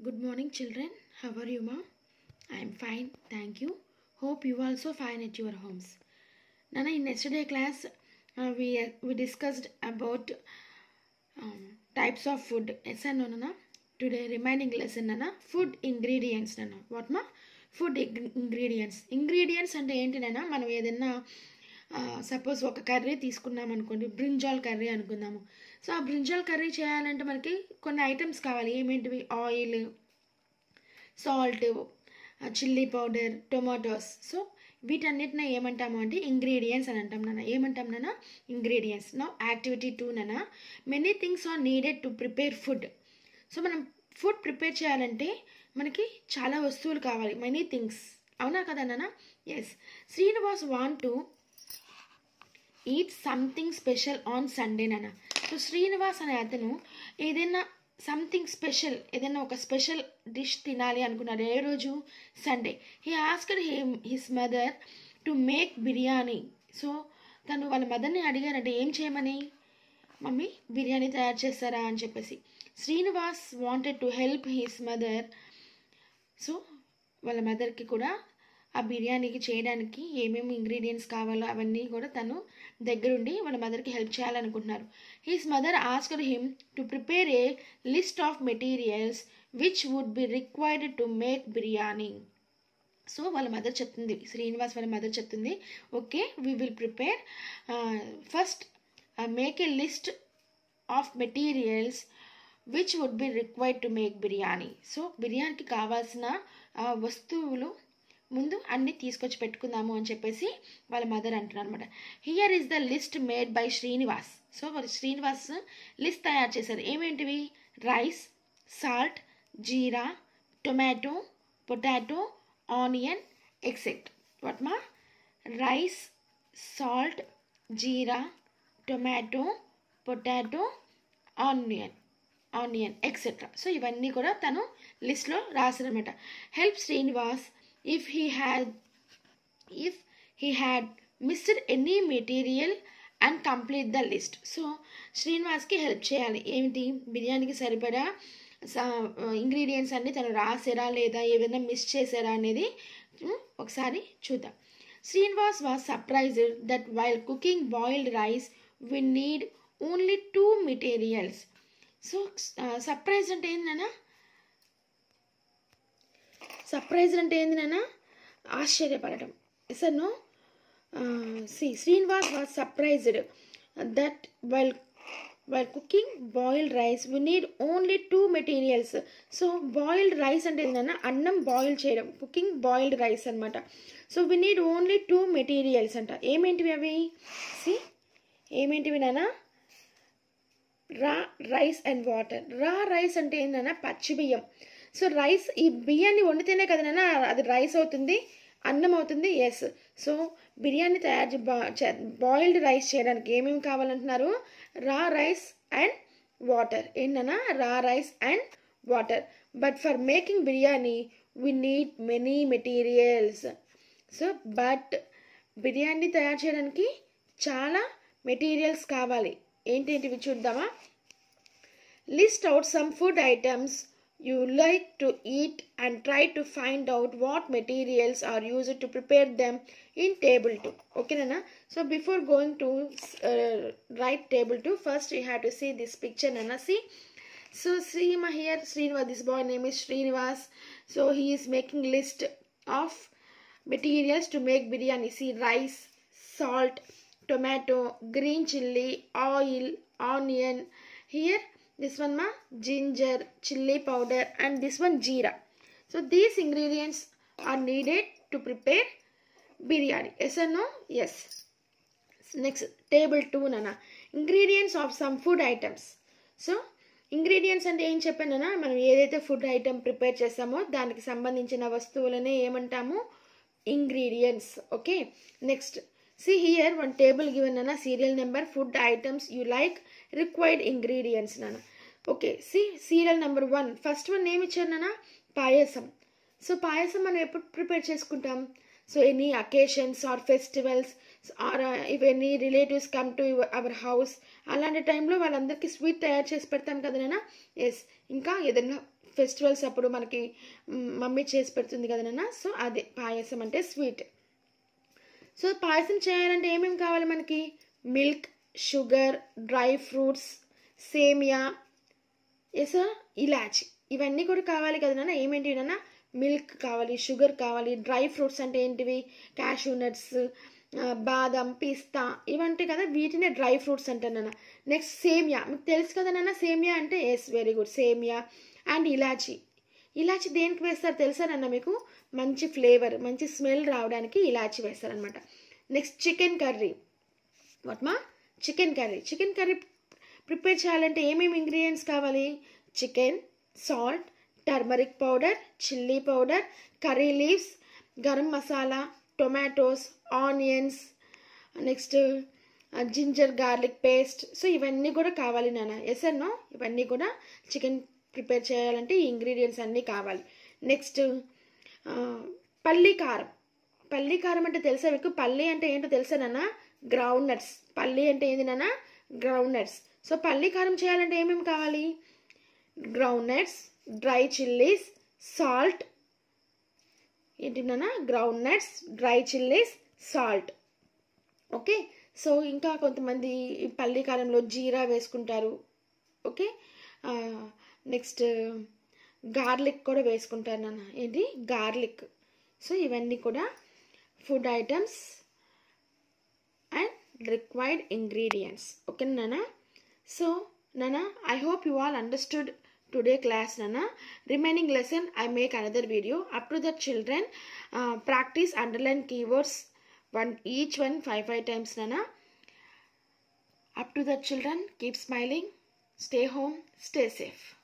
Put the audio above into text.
Good morning, children. How are you, ma? I am fine, thank you. Hope you also fine at your homes. Nana, in yesterday class, uh, we we discussed about um, types of food. Yes or no, Nana? Today, remaining lesson, Nana. Food ingredients, Nana. What, ma? Food ingredients ingredients అంటే ఏంటి నాన్న మనం ఏదైనా suppose ఒక curry తీసుకున్నాం అనుకోండి brinjal curry అనుకుందాము so ఆ బ్రింజాల్ కర్రీ చేయాలంటే మనకి కొన్ని ఐటమ్స్ కావాలి ఏమేంటివి oil salt chilli powder tomatoes so వీటన్నిటిని ఏమంటాము అంటే ఇంగ్రీడియంట్స్ అని అంటాం నాన్న ఏమంటాం నాన్న ఇంగ్రీడియంట్స్ నా యాక్టివిటీ టూ నాన్న many things are needed to prepare food so మనం ఫుడ్ ప్రిపేర్ చేయాలంటే మనకి చాలా వస్తువులు కావాలి మెనీ థింగ్స్ అవునా కదా నాన్న yes Srinivas want to eat something special on Sunday నాన్న సో శ్రీనివాస్ అనే అతను ఏదైనా సంథింగ్ స్పెషల్ ఏదైనా ఒక స్పెషల్ డిష్ తినాలి అనుకున్నాడు ఏ రోజు Sunday he asked him his mother to make biryani so తను వాళ్ళ మదర్ని అడిగారంటే ఏం చేయమని మమ్మీ బిర్యానీ తయారు చేస్తారా అని చెప్పేసి Srinivas wanted to help his mother so వాళ్ళ మదర్కి కూడా ఆ బిర్యానీకి చేయడానికి ఏమేమి ఇంగ్రీడియంట్స్ కావాలో అవన్నీ కూడా తను దగ్గరుండి వాళ్ళ మదర్కి హెల్ప్ చేయాలనుకుంటున్నారు his mother asked him to prepare a list of materials which would be required to make biryani so వాళ్ళ మదర్ చెప్తుంది శ్రీనివాస్ వాళ్ళ మదర్ చెప్తుంది okay we will prepare first make a list of materials which would be required to make biryani so బిర్యానీకి కావాల్సిన వస్తువులు ముందు అన్నీ తీసుకొచ్చి పెట్టుకుందాము అని చెప్పేసి వాళ్ళ మదర్ అంటున్నారు అనమాట here is the list made by Srinivas so వాళ్ళు శ్రీనివాస్ లిస్ట్ తయారు చేశారు ఏమేంటివి rice salt jeera tomato potato onion etcetera what మా rice salt jeera tomato potato onion onion etcetera so ఇవన్నీ కూడా తను లిస్ట్లో రాశారనమాట help Srinivas if he had if he had missed any material and complete the list so శ్రీనివాస్కి హెల్ప్ చేయాలి ఏమిటి బిర్యానీకి సరిపడా ఇంగ్రీడియంట్స్ అన్నీ తను రాసారా లేదా ఏదైనా మిస్ చేశారా అనేది ఒకసారి చూద్దాం Srinivas was surprised that while cooking boiled rice we need only two materials so surprise అంటే ఏందన్నా సర్ప్రైజ్ అంటే ఏంది నాన్న ఆశ్చర్యపడటం sir no see Srinivas was surprised that while while cooking boiled rice we need only two materials so boiled rice అంటే ఏంటన్నా అన్నం boil చేయడం కుకింగ్ బాయిల్డ్ రైస్ అనమాట so we need only two materials అంట ఏమేంటివి అవి సి ఏమేంటివి నాన్న raw rice and water raw rice అంటే ఏంటన్నా పచ్చి బియ్యం సో రైస్ ఈ బియ్యాన్ని వండితేనే కదనైనా అది రైస్ అవుతుంది అన్నం అవుతుంది ఎస్ సో బిర్యానీ తయారు బాయిల్డ్ రైస్ చేయడానికి ఏమేమి కావాలంటున్నారు రా రైస్ అండ్ వాటర్ ఏంటన్నా raw rice and water but for making biryani we need many materials so but biryani తయారు చేయడానికి చాలా మెటీరియల్స్ కావాలి ఏంటేంటివి చూద్దామా list out some food items you like to eat and try to find out what materials are used to prepare them in table 2 okay nana so before going to uh, write table 2 first you have to see this picture nana see so see my here Srinivas this boy name is Srinivas so he is making list of materials to make biryani see rice salt tomato green chilli oil onion here this one ma ginger chili powder and this one jeera so these ingredients are needed to prepare biryani yes or no yes next table 2 nana ingredients of some food items so ingredients అంటే ఏం చెప్పానన్నా మనం ఏదైతే food item prepare చేస్తామో దానికి సంబంధించిన వస్తువులనే ఏమంటాము ingredients okay next see here one table given అన్న serial number food items you like required ingredients నాన్న okay see serial number one first one ఏమి ఇచ్చారు నాన్న పాయసం సో పాయసం మనం ఎప్పుడు ప్రిపేర్ చేసుకుంటాం so any occasions or festivals or if any relatives come to our house అలాంటి టైంలో వాళ్ళందరికీ స్వీట్ తయారు చేసి పెడతాం కదా నాన్న ఎస్ ఇంకా ఏదైనా ఫెస్టివల్స్ అప్పుడు మనకి మమ్మీ చేసి పెడుతుంది కదా నాన్న సో అదే పాయసం అంటే స్వీట్ సో పాయసం చేయాలంటే ఏమేమి కావాలి మనకి మిల్క్ షుగర్ డ్రై ఫ్రూట్స్ సేమియా ఎస్ ఇలాచి ఇవన్నీ కూడా కావాలి కదా నాన్న ఏమేంటి నాన్న మిల్క్ కావాలి షుగర్ కావాలి డ్రై ఫ్రూట్స్ అంటే ఏంటివి క్యాషూ నట్స్ బాదం పిస్తా ఇవంటే కదా వీటినే డ్రై ఫ్రూట్స్ అంటారు నాన్న నెక్స్ట్ సేమియా మీకు తెలుసు కదా నాన్న సేమియా అంటే ఎస్ వెరీ గుడ్ సేమియా అండ్ ఇలాచి ఇలాచి దేనికి వేస్తారు తెలుసా నాన్న మీకు మంచి ఫ్లేవర్ మంచి స్మెల్ రావడానికి ఇలాచి వేస్తారనమాట నెక్స్ట్ చికెన్ కర్రీ వాట్ మా chicken curry chicken curry prepare చేయాలంటే ఏమేమి ఇంగ్రీడియంట్స్ కావాలి chicken salt turmeric powder chilli powder curry leaves garam masala tomatoes onions next ginger garlic paste so ఇవన్నీ కూడా కావాలి నాన్న ఎస్ అన్నో ఇవన్నీ కూడా చికెన్ ప్రిపేర్ చేయాలంటే ఈ ఇంగ్రీడియంట్స్ అన్నీ కావాలి నెక్స్ట్ పల్లి కారం పల్లి కారం అంటే తెలుసా మీకు పల్లి అంటే ఏంటో తెలుసా నాన్న గ్రౌండ్ నట్స్ పల్లి అంటే ఏంది నాన్న గ్రౌండ్ నట్స్ సో పల్లి కారం చేయాలంటే ఏమేమి కావాలి groundnuts dry chillies salt ఏంటి నాన్న groundnuts dry chillies salt okay so ఇంకా కొంతమంది పల్లి కారంలో జీరా వేసుకుంటారు ఓకే నెక్స్ట్ గార్లిక్ కూడా వేసుకుంటారు నాన్న ఏంటి గార్లిక్ సో ఇవన్నీ కూడా food items and required ingredients okay నాన్న సో నాన్న I hope you all understood today class nana remaining lesson i make another video up to the children uh, practice underline keywords one each one five five times nana up to the children keep smiling stay home stay safe